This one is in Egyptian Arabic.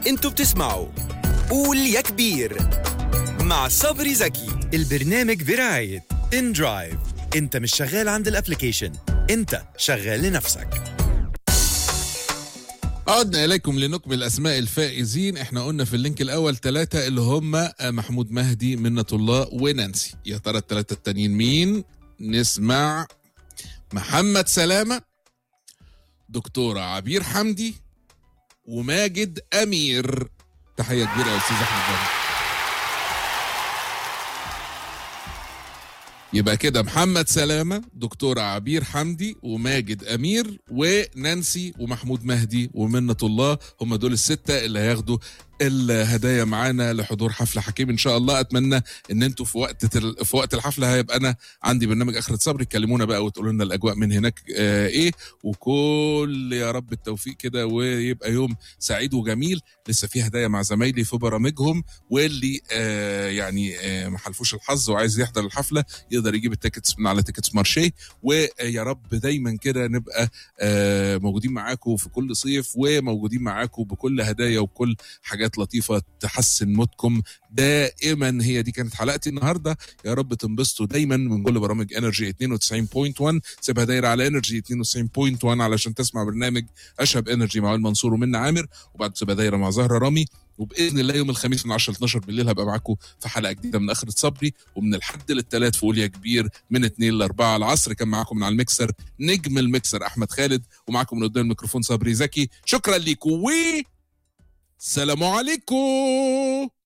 انتوا بتسمعوا قول يا كبير مع صبري زكي البرنامج برعاية ان درايف انت مش شغال عند الابليكيشن انت شغال لنفسك عدنا إليكم لنكمل أسماء الفائزين احنا قلنا في اللينك الأول ثلاثة اللي هم محمود مهدي منة الله ونانسي يا ترى الثلاثة التانيين مين نسمع محمد سلامة دكتورة عبير حمدي وماجد أمير تحية كبيرة يا أستاذ أحمد جمال يبقى كده محمد سلامة دكتورة عبير حمدي وماجد أمير ونانسي ومحمود مهدي ومنة الله هم دول الستة اللي هياخدوا الهدايا معانا لحضور حفلة حكيم ان شاء الله اتمنى ان انتوا في وقت تل... في وقت الحفله هيبقى انا عندي برنامج اخرة صبري تكلمونا بقى وتقولوا لنا الاجواء من هناك آه ايه وكل يا رب التوفيق كده ويبقى يوم سعيد وجميل لسه في هدايا مع زمايلي في برامجهم واللي آه يعني آه ما حلفوش الحظ وعايز يحضر الحفله يقدر يجيب التيكتس من على تيكتس مارشي ويا رب دايما كده نبقى آه موجودين معاكم في كل صيف وموجودين معاكم بكل هدايا وبكل حاجات لطيفه تحسن مودكم دائما هي دي كانت حلقتي النهارده يا رب تنبسطوا دايما من كل برامج انرجي 92.1 سيبها دايره على انرجي 92.1 علشان تسمع برنامج اشهب انرجي مع وائل منصور ومنى عامر وبعد سيبها دايره مع زهره رامي وباذن الله يوم الخميس من 10 ل 12 بالليل هبقى معاكم في حلقه جديده من اخره صبري ومن الحد للثلاث في يا كبير من 2 ل 4 العصر كان معاكم من على المكسر نجم المكسر احمد خالد ومعاكم من قدام الميكروفون صبري زكي شكرا ليكم و سلام عليكم